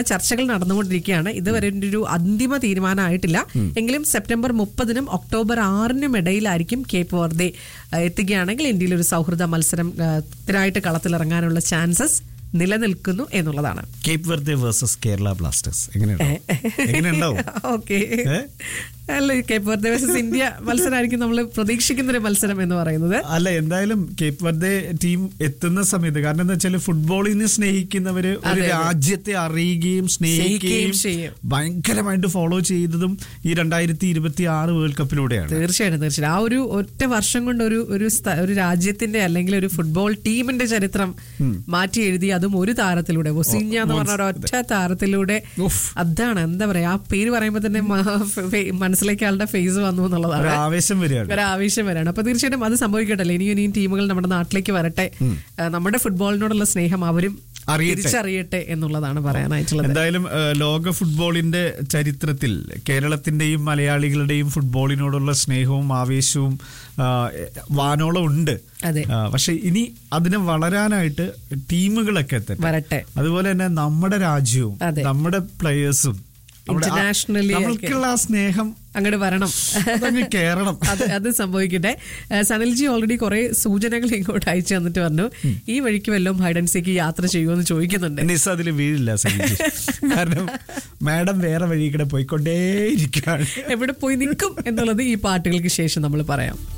ചർച്ചകൾ നടന്നുകൊണ്ടിരിക്കുകയാണ് ഇതുവരെ ഇതിന്റെ ഒരു അന്തിമ തീരുമാനമായിട്ടില്ല എങ്കിലും സെപ്റ്റംബർ മുപ്പതിനും ഒക്ടോബർ ആറിനും ഇടയിലായിരിക്കും കേപ്പ് വെർദെ ആ, എത്തുകയാണെങ്കിൽ ഇന്ത്യയിൽ ഒരു സൗഹൃദ മത്സരം ആ, ത്തിനായിട്ട് കളത്തിലിറങ്ങാനുള്ള ചാൻസസ് നിലനിൽക്കുന്നു എന്നുള്ളതാണ് Cape Verde versus Kerala Blasters എങ്ങനെയുണ്ടാവും എങ്ങനെയുണ്ടാവും ഓക്കെ ഏ? അല്ല കേപ്പ് വെർദെ വേഴ്സസ് ഇന്ത്യ മത്സരമായിരിക്കും നമ്മൾ പ്രതീക്ഷിക്കുന്ന ഒരു മത്സരം എന്ന് പറയുന്നത് അല്ല എന്തായാലും കേപ്പ് വെർദെ ടീം എത്തുന്ന സമയത്ത് കാരണം എന്താ വെച്ചാൽ ഫുട്ബോളിനെ സ്നേഹിക്കുന്നവര് ഒരു അതെ, അതെ. രാജ്യത്തെ അറിയുകയും സ്നേഹിക്കുകയും സ്നേഹിക്കുകയും ചെയ്യും. ഭയങ്കരമായിട്ട് ഫോളോ ചെയ്തതും ഈ രണ്ടായിരത്തി ഇരുപത്തി ആറ് വേൾഡ് കപ്പിലൂടെയാണ് തീർച്ചയായിട്ടും തീർച്ചയായും ആ ഒരു ഒറ്റ വർഷം കൊണ്ട് ഒരു ഒരു സ്ഥ- ഒരു രാജ്യത്തിന്റെ അല്ലെങ്കിൽ ഒരു ഫുട്ബോൾ ടീമിന്റെ ചരിത്രം മാറ്റി എഴുതി അതും ഒരു താരത്തിലൂടെ ഒസിഞ്ഞ എന്ന് പറഞ്ഞ ഒരു ഒറ്റ താരത്തിലൂടെ ഉഫ്. അതാണ് എന്താ പറയാ ആ പേര് പറയുമ്പോൾ തന്നെ മ- ഫെ- മനസ്സിലേക്ക് ആളുടെ ഫേസ് വന്നു എന്നുള്ളതാണ് ഒരു ആവേശം വരികയാണ് ഒരു ആവേശം വരാണ് അപ്പൊ തീർച്ചയായിട്ടും അത് സംഭവിക്കട്ടല്ലേ ഇനിയും ഇനിയും ടീമുകൾ നമ്മുടെ നാട്ടിലേക്ക് വരട്ടെ ആ, നമ്മുടെ ഫുട്ബോളിനോടുള്ള സ്നേഹം അവരും അറിയട്ടെ. തിരിച്ചറിയട്ടെ എന്നുള്ളതാണ് പറയാനായിട്ടുള്ളത് എന്തായാലും ഏഹ്, ലോക ഫുട്ബോളിന്റെ ചരിത്രത്തിൽ കേരളത്തിന്റെയും മലയാളികളുടെയും ഫുട്ബോളിനോടുള്ള സ്നേഹവും ആവേശവും ആ, വാനോളം ഉണ്ട് അതെ. ആ, പക്ഷെ ഇനി അതിനെ വളരാനായിട്ട് ടീമുകളൊക്കെ എത്തട്ടെ വരട്ടെ അതുപോലെ തന്നെ നമ്മുടെ രാജ്യവും അതെ. നമ്മുടെ പ്ലേയേഴ്സും നമ്മുടെ ആ- Internationally ഒക്കെ. നമ്മൾക്കുള്ള ആ സ്നേഹം അങ്ങോട്ട് വരണം അതങ്ങ് കേറണം അത് അത് സംഭവിക്കട്ടെ ഏഹ് സനിൽജി ഓൾറെഡി കുറെ സൂചനകൾ ഇങ്ങോട്ട് അയച്ചു തന്നിട്ട് പറഞ്ഞു ഈ വഴിക്ക് വല്ലതും ഹൈഡൻസിക്ക് യാത്ര ചെയ്യുമെന്ന് ചോദിക്കുന്നുണ്ട് നിസ് അതിൽ വീഴില്ല സനീജ് കാരണം മാഡം വേറെ വഴി കൂടെ പോയിക്കൊണ്ടേയിരിക്കുകയാണ് എവിടെ പോയി നിൽക്കും എന്നുള്ളത് ഈ പാട്ടുകൾക്ക് ശേഷം നമ്മൾ പറയാം